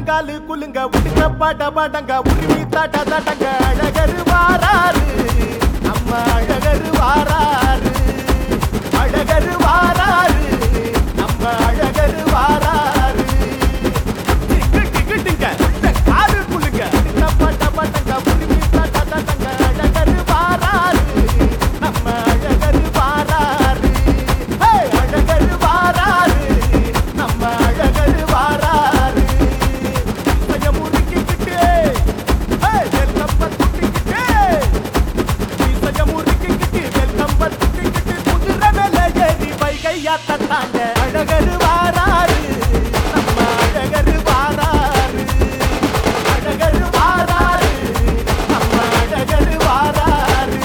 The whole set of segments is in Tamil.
உள்ளங்காலு குலுங்க உடுக்க பாட்ட பாட்டங்க உருவி தாட்ட தாட்டங்க அழகரு வாராரு நம்ம அழகரு வாராரு அழகரு வாராரு நம்ம அழகரு வாராரு டிக்கு டிக்கு டிங்க உள்ள காலு குலுங்க உடுக்க பாட்ட பாட்டங்க உருவி தாட்ட தாட்டங்க அழகரு வாராரு நம்ம அழகரு வாராரு ஹே அழகரு வாராரு நம்ம அழகரு வாராரு இசைய முறுக்கிக்கிட்டு ஹே வெள்ளம் பத்துக்கிட்டு இசைய முறுக்கிக்கிட்டு வெள்ளம் பத்துக்கிட்டு குதிரை மேல ஏறி வைகையாத்த தாங்க அழகரு வாராரு நம்ம அழகரு வாராரு அழகரு வாராரு நம்ம அழகரு வாராரு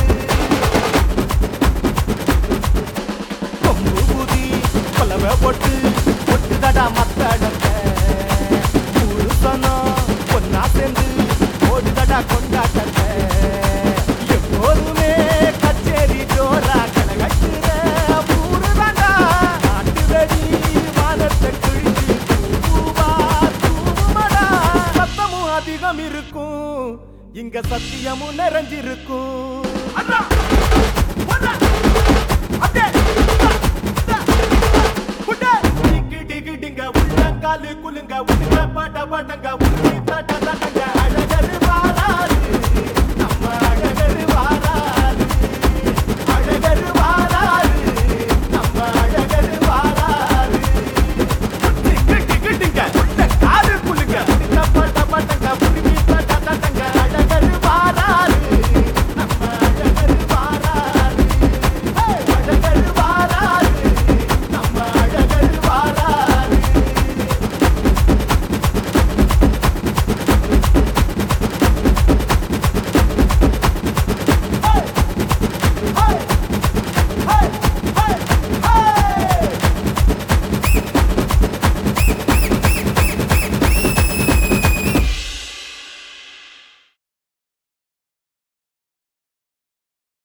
கொம்பு ஊதி கொலவை போட்டு ஒட்டுதடா மத்தடத்த புருஷனும் பொண்ணா சேர்ந்து ஓடுதடா கொண்டாட்டத்த எப்போதுமே கச்சேரி ஜோரா கலகட்டுற ஊருதாண்டா நாட்டு வெடி வானத்தை கிழிச்சு தூவா தூவுமடா சத்தமும் அதிகம் இருக்கும் இங்க சத்தியமும் நிறைஞ்சிருக்கும் அண்ணா அண்ணா அப்படியே உள்ளங்காலு குலுங்க உடுக்க பாட்ட பாட்டங்க உருவி தாட்ட தாட்டங்க